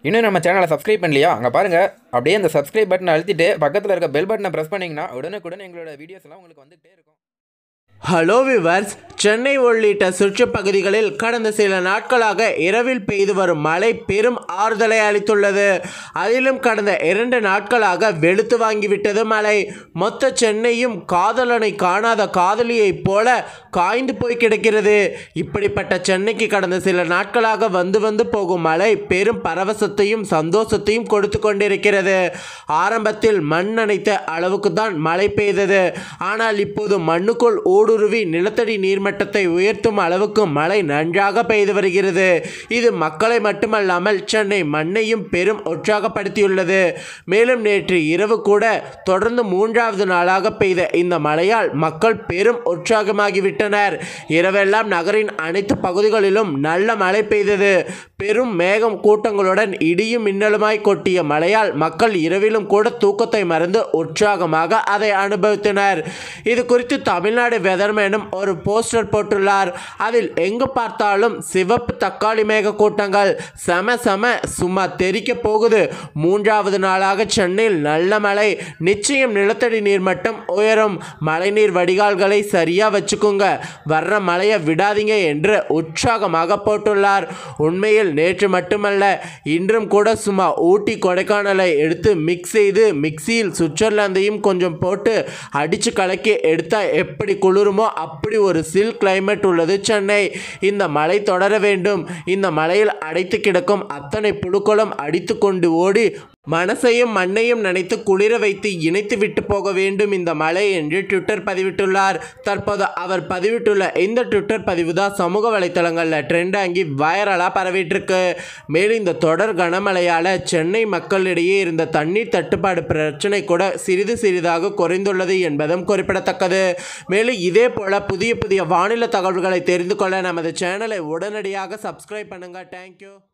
இன்னும் நம்ம சேனலை சப்ஸ்கிரைப் பண்ணலையா அங்கே பாருங்கள் அப்படியே அந்த சப்ஸ்கிரைப் பட்டனை அழுத்திட்டு பக்கத்தில் இருக்க பெல் பட்டனை ப்ரெஸ் பண்ணிங்கன்னா உடனுக்குடன் எங்களோட வீடியோஸ் எல்லாம் உங்களுக்கு வந்துகிட்டே இருக்கும் ஹலோ விவர்ஸ் சென்னை உள்ளிட்ட சுற்றுப்பகுதிகளில் கடந்த சில நாட்களாக இரவில் பெய்து வரும் மழை பெரும் ஆறுதலை அளித்துள்ளது அதிலும் கடந்த இரண்டு நாட்களாக வெளுத்து வாங்கிவிட்டது மழை மொத்த சென்னையும் காதலனை காணாத காதலியைப் போல காய்ந்து போய் கிடக்கிறது இப்படிப்பட்ட சென்னைக்கு கடந்த சில நாட்களாக வந்து வந்து போகும் மழை பெரும் பரவசத்தையும் சந்தோஷத்தையும் கொடுத்து கொண்டிருக்கிறது ஆரம்பத்தில் மண் நனைத்த அளவுக்கு தான் மழை பெய்தது ஆனால் இப்போது மண்ணுக்குள் ஊடுருவி நிலத்தடி நீர்மட்டத்தை உயர்த்தும் அளவுக்கு மழை நன்றாக பெய்து வருகிறது இது மக்களை மட்டுமல்லாமல் சென்னை மண்ணையும் பெரும் உற்சாகப்படுத்தியுள்ளது மேலும் நேற்று இரவு கூட தொடர்ந்து மூன்றாவது நாளாக பெய்த இந்த மழையால் மக்கள் பெரும் உற்சாகமாகிவிட்டனர் இரவெல்லாம் நகரின் அனைத்து பகுதிகளிலும் நல்ல மழை பெய்தது பெரும் மேகம் கூட்டங்களுடன் இடியும் மின்னலுமாய் கொட்டிய மழையால் மக்கள் இரவிலும் கூட தூக்கத்தை மறந்து உற்சாகமாக அதை அனுபவித்தனர் இது குறித்து தமிழ்நாடு வெதர்மேனும் ஒரு போஸ்டர் போட்டுள்ளார் அதில் எங்கு பார்த்தாலும் சிவப்பு தக்காளி மேக கூட்டங்கள் செம செம சும்மா தெறிக்க போகுது மூன்றாவது நாளாக சென்னையில் நல்ல மழை நிச்சயம் நிலத்தடி நீர் மட்டம் உயரும் மழைநீர் வடிகால்களை சரியா வச்சுக்கோங்க வர்ற மழையை விடாதீங்க என்று உற்சாகமாக போட்டுள்ளார் உண்மையில் நேற்று மட்டுமல்ல இன்றும் கூட சும்மா ஊட்டி கொடைக்கானலை எடுத்து மிக்ஸ் செய்து மிக்சியில் சுவிட்சர்லாந்தையும் கொஞ்சம் போட்டு அடித்து கலக்கி எடுத்தால் எப்படி குளிருமோ அப்படி ஒரு சில் கிளைமேட் உள்ளது சென்னை இந்த மழை தொடர வேண்டும் இந்த மழையில் அடைத்து கிடக்கும் அத்தனை புழுக்களும் அடித்து கொண்டு ஓடி மனசையும் மண்ணையும் நினைத்து குளிர வைத்து இணைத்து விட்டு போக வேண்டும் இந்த மழை என்று ட்விட்டர் பதிவிட்டுள்ளார் தற்போது அவர் பதிவிட்டுள்ள இந்த ட்விட்டர் பதிவு தான் சமூக வலைத்தளங்களில் ட்ரெண்ட் ஆகி வைரலாக பரவிட்டிருக்கு மேலும் இந்த தொடர் கனமழையால் சென்னை மக்களிடையே இருந்த தண்ணீர் தட்டுப்பாடு பிரச்சனை கூட சிறிது சிறிதாக குறைந்துள்ளது என்பதும் குறிப்பிடத்தக்கது மேலும் இதே போல புதிய புதிய வானிலை தகவல்களை தெரிந்து கொள்ள நமது சேனலை உடனடியாக சப்ஸ்கிரைப் பண்ணுங்கள் தேங்க்யூ